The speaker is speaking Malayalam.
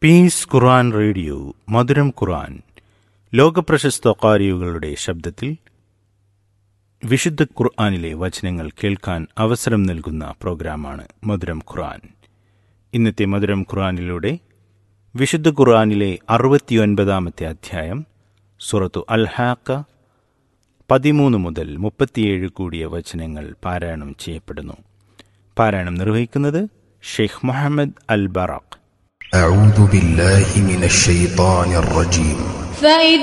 പീസ് ഖുർആൻ റേഡിയോ മധുരം ഖുർആൻ ലോകപ്രശസ്ത കാരിയുകളുടെ ശബ്ദത്തിൽ വിശുദ്ധ ഖുർആനിലെ വചനങ്ങൾ കേൾക്കാൻ അവസരം നൽകുന്ന പ്രോഗ്രാമാണ് മധുരം ഖുർആൻ ഇന്നത്തെ മധുരം ഖുർആനിലൂടെ വിശുദ്ധ ഖുർആനിലെ അറുപത്തിയൊൻപതാമത്തെ അധ്യായം സുറത്തു അൽഹാക്ക പതിമൂന്ന് മുതൽ മുപ്പത്തിയേഴ് കൂടിയ വചനങ്ങൾ പാരായണം ചെയ്യപ്പെടുന്നു പാരായണം നിർവഹിക്കുന്നത് ഷെയ്ഖ് മുഹമ്മദ് അൽ ബറാഖ് أعوذ بالله من الشيطان الرجيم فإذا